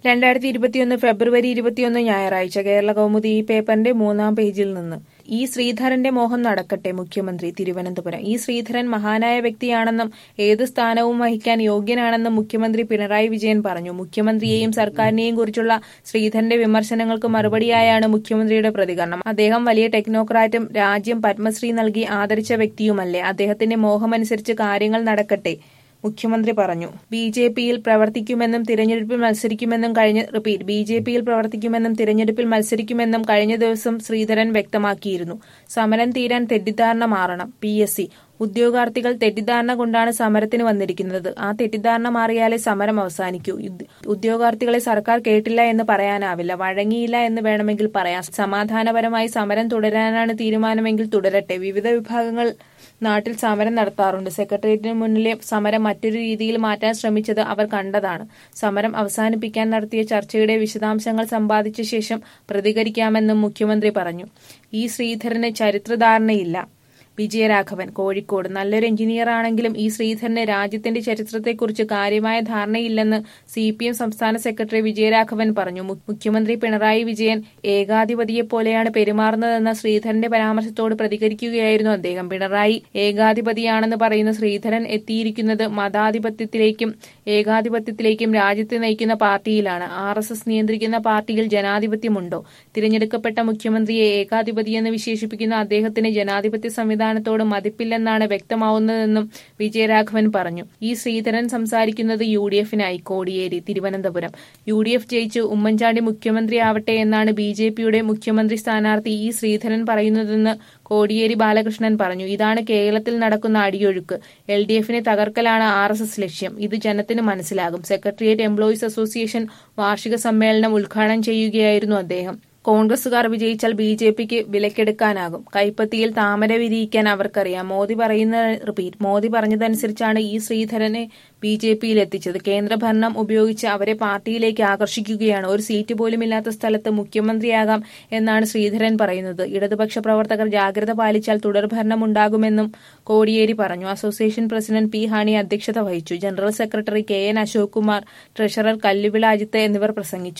രണ്ടായിരത്തി ഇരുപത്തിയൊന്ന് ഫെബ്രുവരി ഇരുപത്തിയൊന്ന് ഞായറാഴ്ച കേരള കൗമുദി ഈ പേപ്പറിന്റെ മൂന്നാം പേജിൽ നിന്ന് ഈ ശ്രീധരന്റെ മോഹം നടക്കട്ടെ മുഖ്യമന്ത്രി തിരുവനന്തപുരം ഈ ശ്രീധരൻ മഹാനായ വ്യക്തിയാണെന്നും ഏത് സ്ഥാനവും വഹിക്കാൻ യോഗ്യനാണെന്നും മുഖ്യമന്ത്രി പിണറായി വിജയൻ പറഞ്ഞു മുഖ്യമന്ത്രിയെയും സർക്കാരിനെയും കുറിച്ചുള്ള ശ്രീധരന്റെ വിമർശനങ്ങൾക്ക് മറുപടിയായാണ് മുഖ്യമന്ത്രിയുടെ പ്രതികരണം അദ്ദേഹം വലിയ ടെക്നോക്രാറ്റും രാജ്യം പത്മശ്രീ നൽകി ആദരിച്ച വ്യക്തിയുമല്ലേ അദ്ദേഹത്തിന്റെ മോഹമനുസരിച്ച് കാര്യങ്ങൾ നടക്കട്ടെ മുഖ്യമന്ത്രി പറഞ്ഞു ബി ജെ പിയിൽ പ്രവർത്തിക്കുമെന്നും തിരഞ്ഞെടുപ്പിൽ മത്സരിക്കുമെന്നും കഴിഞ്ഞ റിപ്പീറ്റ് ബി ജെ പിയിൽ പ്രവർത്തിക്കുമെന്നും തിരഞ്ഞെടുപ്പിൽ മത്സരിക്കുമെന്നും കഴിഞ്ഞ ദിവസം ശ്രീധരൻ വ്യക്തമാക്കിയിരുന്നു സമരം തീരാൻ തെറ്റിദ്ധാരണ മാറണം പി എസ് സി ഉദ്യോഗാർത്ഥികൾ തെറ്റിദ്ധാരണ കൊണ്ടാണ് സമരത്തിന് വന്നിരിക്കുന്നത് ആ തെറ്റിദ്ധാരണ മാറിയാലേ സമരം അവസാനിക്കൂ ഉദ്യ- ഉദ്യോഗാർത്ഥികളെ സർക്കാർ കേട്ടില്ല എന്ന് പറയാനാവില്ല വഴങ്ങിയില്ല എന്ന് വേണമെങ്കിൽ പറയാം സമാധാനപരമായി സമരം തുടരാനാണ് തീരുമാനമെങ്കിൽ തുടരട്ടെ വിവിധ വിഭാഗങ്ങൾ നാട്ടിൽ സമരം നടത്താറുണ്ട് സെക്രട്ടേറിയറ്റിന് മുന്നിലെ സമരം മറ്റൊരു രീതിയിൽ മാറ്റാൻ ശ്രമിച്ചത് അവർ കണ്ടതാണ് സമരം അവസാനിപ്പിക്കാൻ നടത്തിയ ചർച്ചയുടെ വിശദാംശങ്ങൾ സമ്പാദിച്ച ശേഷം പ്രതികരിക്കാമെന്നും മുഖ്യമന്ത്രി പറഞ്ഞു ഈ ശ്രീധരന് ചരിത്രധാരണയില്ല വിജയരാഘവൻ കോഴിക്കോട് നല്ലൊരു എഞ്ചിനീയർ ആണെങ്കിലും ഈ ശ്രീധരന് രാജ്യത്തിന്റെ ചരിത്രത്തെക്കുറിച്ച് കാര്യമായ ധാരണയില്ലെന്ന് സി പി എം സംസ്ഥാന സെക്രട്ടറി വിജയരാഘവൻ പറഞ്ഞു മു- മുഖ്യമന്ത്രി പിണറായി വിജയൻ ഏകാധിപതിയെ പോലെയാണ് പെരുമാറുന്നതെന്ന ശ്രീധരന്റെ പരാമർശത്തോട് പ്രതികരിക്കുകയായിരുന്നു അദ്ദേഹം പിണറായി ഏകാധിപതിയാണെന്ന് പറയുന്ന ശ്രീധരൻ എത്തിയിരിക്കുന്നത് മതാധിപത്യത്തിലേക്കും ഏകാധിപത്യത്തിലേക്കും രാജ്യത്തെ നയിക്കുന്ന പാർട്ടിയിലാണ് ആർ എസ് എസ് നിയന്ത്രിക്കുന്ന പാർട്ടിയിൽ ജനാധിപത്യമുണ്ടോ തിരഞ്ഞെടുക്കപ്പെട്ട മുഖ്യമന്ത്രിയെ ഏകാധിപതിയെന്ന് വിശേഷിപ്പിക്കുന്ന അദ്ദേഹത്തിന് ജനാധിപത്യ സംവിധാനത്തോട് മതിപ്പില്ലെന്നാണ് വ്യക്തമാവുന്നതെന്നും വിജയരാഘവൻ പറഞ്ഞു ഈ ശ്രീധരൻ സംസാരിക്കുന്നത് യു ഡി എഫിനായി Kodiyeri Thiruvananthapuram U D F ജയിച്ച് ഉമ്മൻചാണ്ടി മുഖ്യമന്ത്രിയാവട്ടെ എന്നാണ് ബി ജെ പിയുടെ മുഖ്യമന്ത്രി സ്ഥാനാർത്ഥി ഇ ശ്രീധരൻ പറയുന്നതെന്ന് കോടിയേരി ബാലകൃഷ്ണൻ പറഞ്ഞു ഇതാണ് കേരളത്തിൽ നടക്കുന്ന അടിയൊഴുക്ക് എൽ ഡി എഫിനെ തകർക്കലാണ് ആർ എസ് എസ് ലക്ഷ്യം ഇത് ജനത്തിന് മനസ്സിലാകും സെക്രട്ടേറിയറ്റ് എംപ്ലോയീസ് അസോസിയേഷൻ വാർഷിക സമ്മേളനം ഉദ്ഘാടനം ചെയ്യുകയായിരുന്നു അദ്ദേഹം കോൺഗ്രസുകാർ വിജയിച്ചാൽ ബി ജെ പിക്ക് വിലക്കെടുക്കാനാകും കൈപ്പത്തിയിൽ താമര വിരിയിക്കാൻ അവർക്കറിയാം മോദി പറയുന്ന റിപ്പീറ്റ് മോദി പറഞ്ഞതനുസരിച്ചാണ് ഈ ശ്രീധരനെ ബി ജെ പിയിൽ എത്തിച്ചത് കേന്ദ്രഭരണം ഉപയോഗിച്ച് അവരെ പാർട്ടിയിലേക്ക് ആകർഷിക്കുകയാണ് ഒരു സീറ്റ് പോലും ഇല്ലാത്ത സ്ഥലത്ത് മുഖ്യമന്ത്രിയാകാം എന്നാണ് ശ്രീധരൻ പറയുന്നത് ഇടതുപക്ഷ പ്രവർത്തകർ ജാഗ്രത പാലിച്ചാൽ തുടർഭരണം ഉണ്ടാകുമെന്നും കോടിയേരി പറഞ്ഞു അസോസിയേഷൻ പ്രസിഡന്റ് പി ഹണി അധ്യക്ഷത വഹിച്ചു general secretary K N Ashok Kumar treasurer Kalluvila Ajith എന്നിവർ പ്രസംഗിച്ചു